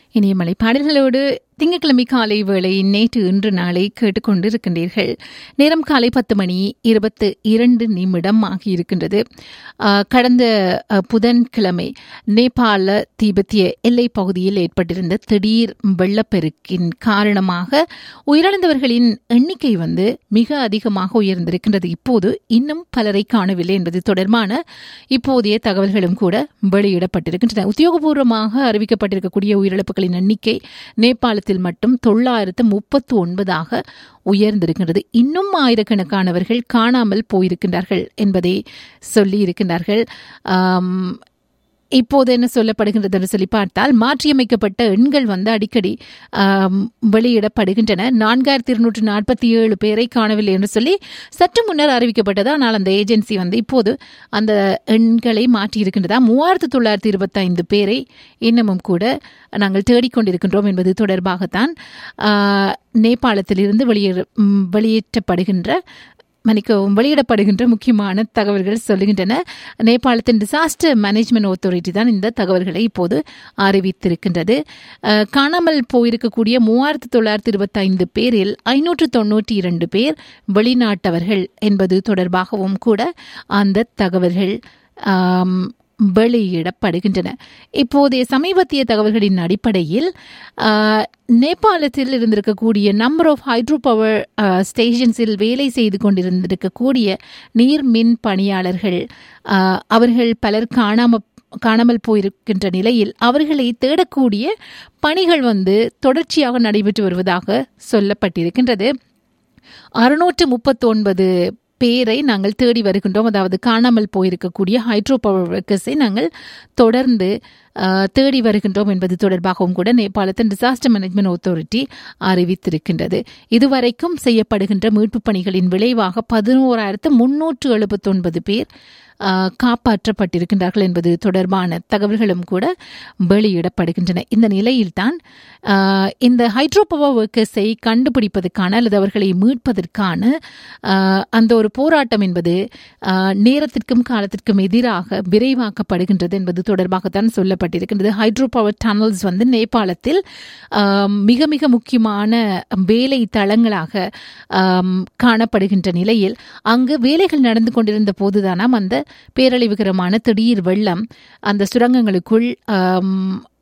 இனிய மலை பாடல்களோடு திங்கட்கிழமை காலை வேளை நேற்று இன்று நாளை கேட்டுக்கொண்டிருக்கின்றீர்கள் நேரம் காலை பத்து மணி இருபத்து இரண்டு நிமிடம் ஆகியிருக்கின்றது ஆஹ், கடந்த அஹ், புதன்கிழமை நேபாள தீபெத்திய எல்லை பகுதியில் ஏற்பட்டிருந்த திடீர் வெள்ளப்பெருக்கின் காரணமாக உயிரிழந்தவர்களின் எண்ணிக்கை வந்து மிக அதிகமாக உயர்ந்திருக்கின்றது இப்போது இன்னும் பலரை காணவில்லை என்பது தொடர்பான இப்போதைய தகவல்களும் கூட வெளியிடப்பட்டிருக்கின்றன உத்தியோகபூர்வமாக அறிவிக்கப்பட்டிருக்கக்கூடிய உயிரிழப்புகளின் எண்ணிக்கை நேபாளத்தில் மட்டும் தொள்ளாயிரத்து முப்பத்து ஒன்பதாக உயர்ந்திருக்கின்றது இன்னும் ஆயிரக்கணக்கானவர்கள் காணாமல் போயிருக்கின்றார்கள் என்பதை சொல்லியிருக்கின்றார்கள் ஆம், இப்போது என்ன சொல்லப்படுகின்றது என்று சொல்லி பார்த்தால் மாற்றியமைக்கப்பட்ட எண்கள் வந்து அடிக்கடி ஆம், வெளியிடப்படுகின்றன நான்காயிரத்தி இருநூற்று நாற்பத்தி ஏழு பேரை காணவில்லை என்று சொல்லி சற்று முன்னர் அறிவிக்கப்பட்டது ஆனால் அந்த ஏஜென்சி வந்து இப்போது அந்த எண்களை மாற்றியிருக்கின்றதா மூவாயிரத்து தொள்ளாயிரத்தி இருபத்தைந்து பேரை இன்னமும் கூட நாங்கள் தேடிக்கொண்டிருக்கின்றோம் என்பது தொடர்பாகத்தான் ஆ, நேபாளத்திலிருந்து வெளியேற ம், வெளியேற்றப்படுகின்ற மன்னிக்கவும் வெளியிடப்படுகின்ற முக்கியமான தகவல்கள் சொல்லுகின்றன நேபாளத்தின் டிசாஸ்டர் மேனேஜ்மெண்ட் authority தான் இந்த தகவல்களை இப்போது அறிவித்திருக்கின்றது அஹ், காணாமல் போயிருக்கக்கூடிய மூவாயிரத்து தொள்ளாயிரத்து இருபத்தைந்து பேரில் ஐநூற்று தொண்ணூற்றி இரண்டு பேர் வெளிநாட்டவர்கள் என்பது தொடர்பாகவும் கூட அந்த தகவல்கள் ஆம், வெளியிடப்படுகின்றன இப்போதைய சமீபத்திய தகவல்களின் அடிப்படையில் ஆஹ், நேபாளத்தில் இருந்திருக்கக்கூடிய நம்பர் ஆஃப் ஹைட்ரோ பவர் ஸ்டேஷன்ஸில் வேலை செய்து கொண்டிருந்திருக்கக்கூடிய நீர்மின் பணியாளர்கள் ஆஹ், அவர்கள் பலர் காணாம காணாமல் போயிருக்கின்ற நிலையில் அவர்களை தேடக்கூடிய பணிகள் வந்து தொடர்ச்சியாக நடைபெற்று வருவதாக சொல்லப்பட்டிருக்கின்றது அறுநூற்று முப்பத்தொன்பது பேரை நாங்கள் தேடி வருகின்றோம் அதாவது காணாமல் போயிருக்கக்கூடிய ஹைட்ரோ பவர் ஒர்க்கர்ஸை நாங்கள் தொடர்ந்து அஹ், தேடி வருகின்றோம் என்பது தொடர்பாகவும் கூட நேபாளத்தின் டிசாஸ்டர் மேனேஜ்மெண்ட் authority அறிவித்திருக்கின்றது இதுவரைக்கும் செய்யப்படுகின்ற மீட்புப் பணிகளின் விளைவாக பதினோராயிரத்து முன்னூற்று எழுபத்தொன்பது பேர் அஹ், காப்பாற்றப்பட்டிருக்கின்றார்கள் என்பது தொடர்பான தகவல்களும் கூட வெளியிடப்படுகின்றன இந்த நிலையில்தான் அஹ், இந்த ஹைட்ரோ பவர் ஒர்க்கர்ஸை கண்டுபிடிப்பதற்கான அல்லது அவர்களை மீட்பதற்கான அஹ், அந்த ஒரு போராட்டம் என்பது அஹ், நேரத்திற்கும் காலத்திற்கும் எதிராக விரைவாக்கப்படுகின்றது என்பது தொடர்பாகத்தான் சொல்லப்பட்டிருக்கின்றது ஹைட்ரோ பவர் டனல்ஸ் வந்து நேபாளத்தில் ஆம், மிக மிக முக்கியமான வேலை தளங்களாக ஆம், காணப்படுகின்ற நிலையில் அங்கு வேலைகள் நடந்து கொண்டிருந்த போதுதானாம் அந்த பேரழிவுகரமான திடீர் வெள்ளம் அந்த சுரங்கங்களுக்குள் ஆம்,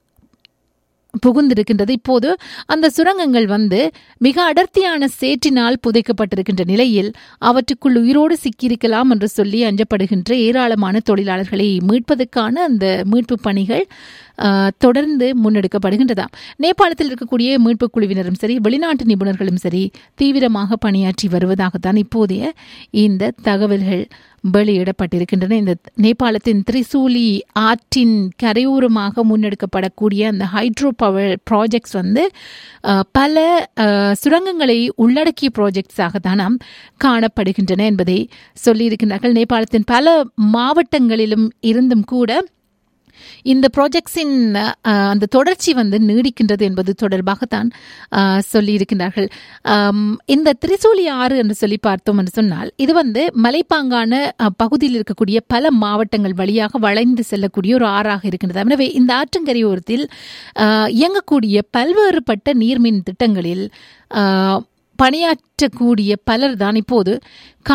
புகுந்திருக்கின்றது இப்போது அந்த சுரங்கங்கள் வந்து மிக அடர்த்தியான சேற்றினால் புதைக்கப்பட்டிருக்கின்ற நிலையில் அவற்றுக்குள் உயிரோடு சிக்கியிருக்கலாம் என்று சொல்லி அஞ்சப்படுகின்ற ஏராளமான தொழிலாளர்களை மீட்பதற்கான அந்த மீட்பு பணிகள் ஆஹ், தொடர்ந்து முன்னெடுக்கப்படுகின்றதாம் நேபாளத்தில் இருக்கக்கூடிய மீட்பு குழுவினரும் சரி வெளிநாட்டு நிபுணர்களும் சரி தீவிரமாக பணியாற்றி வருவதாகத்தான் இப்போதைய இந்த தகவல்கள் வெளியிடப்பட்டிருக்கின்றன இந்த நேபாளத்தின் திரிசூலி ஆற்றின் கரையோரமாக முன்னெடுக்கப்படக்கூடிய அந்த ஹைட்ரோ பவர் ப்ராஜெக்ட்ஸ் வந்து அஹ், பல அஹ், சுரங்கங்களை உள்ளடக்கிய ப்ராஜெக்ட்ஸாக தான் நாம் காணப்படுகின்றன என்பதை சொல்லியிருக்கின்றார்கள் நேபாளத்தின் பல மாவட்டங்களிலும் இருந்தும் கூட இந்த ப்ராஜெக்ட்ஸின் அஹ், அந்த தொடர்ச்சி வந்து நீடிக்கின்றது என்பது தொடர்பாகத்தான் அஹ், சொல்லியிருக்கின்றார்கள் ஆம், இந்த திரிசூலி ஆறு என்று சொல்லி பார்த்தோம் என்று சொன்னால் இது வந்து மலைப்பாங்கான அஹ், பகுதியில் இருக்கக்கூடிய பல மாவட்டங்கள் வழியாக வளைந்து செல்லக்கூடிய ஒரு ஆறாக இருக்கின்றது எனவே இந்த ஆற்றங்கரையோரத்தில் அஹ், இயங்கக்கூடிய பல்வேறுபட்ட நீர்மின் திட்டங்களில் அஹ், பணியாற்றக்கூடிய பலர் தான் இப்போது